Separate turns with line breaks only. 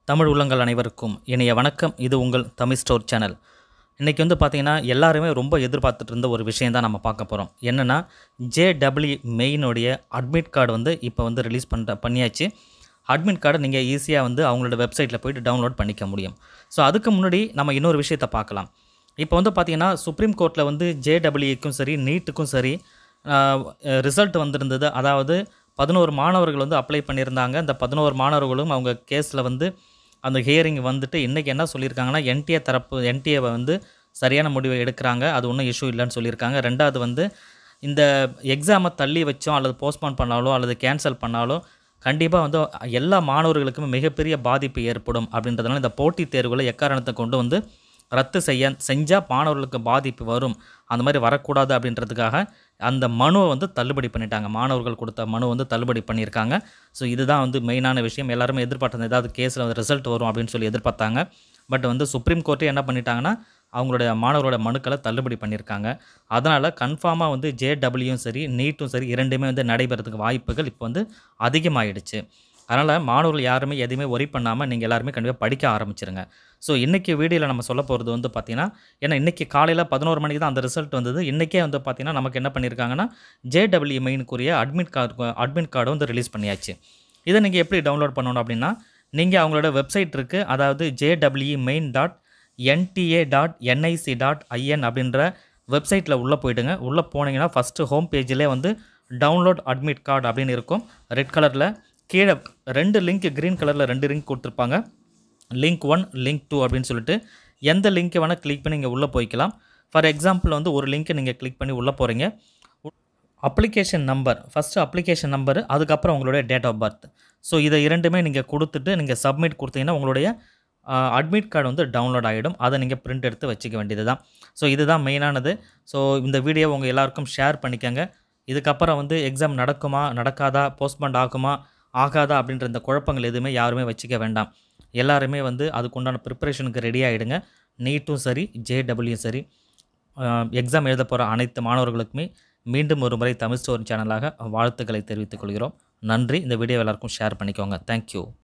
தமிழ் உள்ளங்கள் அனைவருக்கும் இனிய வணக்கம் இது உங்கள் தமிழ் ஸ்டோர் சேனல் இன்றைக்கி வந்து பார்த்திங்கன்னா எல்லாருமே ரொம்ப எதிர்பார்த்துட்டு இருந்த ஒரு விஷயம் தான் நம்ம பார்க்க போகிறோம் என்னென்னா ஜேடபிள்யூ மெயினுடைய அட்மிட் கார்டு வந்து இப்போ வந்து ரிலீஸ் பண்ணுற பண்ணியாச்சு அட்மிட் கார்டை நீங்கள் ஈஸியாக வந்து அவங்களோட வெப்சைட்டில் போயிட்டு டவுன்லோட் பண்ணிக்க முடியும் ஸோ அதுக்கு முன்னாடி நம்ம இன்னொரு விஷயத்தை பார்க்கலாம் இப்போ வந்து பார்த்திங்கன்னா சுப்ரீம் கோர்ட்டில் வந்து ஜேடபிள்யூக்கும் சரி நீட்டுக்கும் சரி ரிசல்ட் வந்திருந்தது அதாவது பதினோரு மாணவர்கள் வந்து அப்ளை பண்ணியிருந்தாங்க அந்த பதினோரு மாணவர்களும் அவங்க கேஸில் வந்து அந்த ஹியரிங் வந்துட்டு இன்றைக்கி என்ன சொல்லியிருக்காங்கன்னா என்டிஏ தரப்பு என்டிஏவை வந்து சரியான முடிவை எடுக்கிறாங்க அது ஒன்றும் இஷ்யூ இல்லைன்னு சொல்லியிருக்காங்க ரெண்டாவது வந்து இந்த எக்ஸாமை தள்ளி வச்சோம் அல்லது போஸ்ட்போன் பண்ணாலோ அல்லது கேன்சல் பண்ணாலோ கண்டிப்பாக வந்து எல்லா மாணவர்களுக்குமே மிகப்பெரிய பாதிப்பு ஏற்படும் அப்படின்றதுனால இந்த போட்டித் தேர்வுகளை எக்காரணத்தை கொண்டு வந்து ரத்து செய்ய செஞ்சால் மாணவர்களுக்கு பாதிப்பு வரும் அந்த மாதிரி வரக்கூடாது அப்படின்றதுக்காக அந்த மனுவை வந்து தள்ளுபடி பண்ணிட்டாங்க மாணவர்கள் கொடுத்த மனு வந்து தள்ளுபடி பண்ணியிருக்காங்க ஸோ இதுதான் வந்து மெயினான விஷயம் எல்லாருமே எதிர்பார்த்தது ஏதாவது கேஸில் வந்து ரிசல்ட் வரும் அப்படின்னு சொல்லி எதிர்பார்த்தாங்க பட் வந்து சுப்ரீம் கோர்ட்டே என்ன பண்ணிட்டாங்கன்னா அவங்களுடைய மாணவரோட மனுக்களை தள்ளுபடி பண்ணியிருக்காங்க அதனால் கன்ஃபார்மாக வந்து ஜேடபிள்யூயும் சரி நீட்டும் சரி இரண்டுமே வந்து நடைபெறதுக்கு வாய்ப்புகள் இப்போ வந்து அதிகமாகிடுச்சு அதனால் மாணவர்கள் யாருமே எதையுமே ஒரி பண்ணாமல் நீங்கள் எல்லாருமே கண்டிப்பாக படிக்க ஆரம்பிச்சிருங்க ஸோ இன்றைக்கி வீடியோவில் நம்ம சொல்ல போகிறது வந்து பார்த்திங்கன்னா ஏன்னா இன்றைக்கி காலையில் பதினோரு மணிக்கு தான் அந்த ரிசல்ட் வந்தது இன்றைக்கே வந்து பார்த்திங்கன்னா நமக்கு என்ன பண்ணியிருக்காங்கன்னா ஜேடபிள்யூ மெயினுக்குரிய அட்மிட் கார்டு அட்மிட் கார்டு வந்து ரிலீஸ் பண்ணியாச்சு இதை நீங்கள் எப்படி டவுன்லோட் பண்ணணும் அப்படின்னா நீங்கள் அவங்களோட வெப்சைட் இருக்குது அதாவது JW main dot NTA dot NIC dot IN அப்படின்ற வெப்சைட்டில் உள்ளே போயிடுங்க உள்ளே போனீங்கன்னா ஃபஸ்ட்டு ஹோம் பேஜிலே வந்து டவுன்லோட் அட்மிட் கார்டு அப்படின்னு இருக்கும் ரெட் கலரில் கீழே ரெண்டு லிங்க் க்ரீன் கலரில் ரெண்டு லிங்க் கொடுத்துருப்பாங்க லிங்க் ஒன் லிங்க் டூ அப்படின்னு சொல்லிட்டு எந்த லிங்க்கை வேணால் கிளிக் பண்ணி நீங்கள் உள்ளே போய்க்கலாம் ஃபார் எக்ஸாம்பிள் வந்து ஒரு லிங்க்கை நீங்கள் கிளிக் பண்ணி உள்ளே போகிறீங்க application number first application number அதுக்கப்புறம் உங்களுடைய டேட் ஆஃப் பர்த் ஸோ இதை இரண்டுமே நீங்கள் கொடுத்துட்டு நீங்கள் சப்மிட் கொடுத்தீங்கன்னா உங்களுடைய அட்மிட் கார்டு வந்து டவுன்லோட் ஆகிடும் அதை நீங்கள் பிரிண்ட் எடுத்து வச்சுக்க வேண்டியது தான் ஸோ இதுதான் மெயினானது ஸோ இந்த வீடியோ உங்கள் எல்லாருக்கும் ஷேர் பண்ணிக்கோங்க இதுக்கப்புறம் வந்து எக்ஸாம் நடக்குமா நடக்காதா போஸ்ட்பண்ட் ஆகுமா ஆகாதா அப்படின்ற இந்த குழப்பங்கள் எதுவுமே யாருமே வச்சுக்க வேண்டாம் எல்லாருமே வந்து அதுக்குண்டான ப்ரிப்பரேஷனுக்கு ரெடி ஆகிடுங்க நீட்டும் சரி ஜேடபிள்யூயும் சரி எக்ஸாம் எழுத போகிற அனைத்து மாணவர்களுக்குமே மீண்டும் ஒரு முறை தமிழ் ஸ்டோரி சேனலாக வாழ்த்துக்களை தெரிவித்துக் கொள்கிறோம் நன்றி இந்த வீடியோ எல்லாருக்கும் ஷேர் பண்ணிக்கோங்க தேங்க்யூ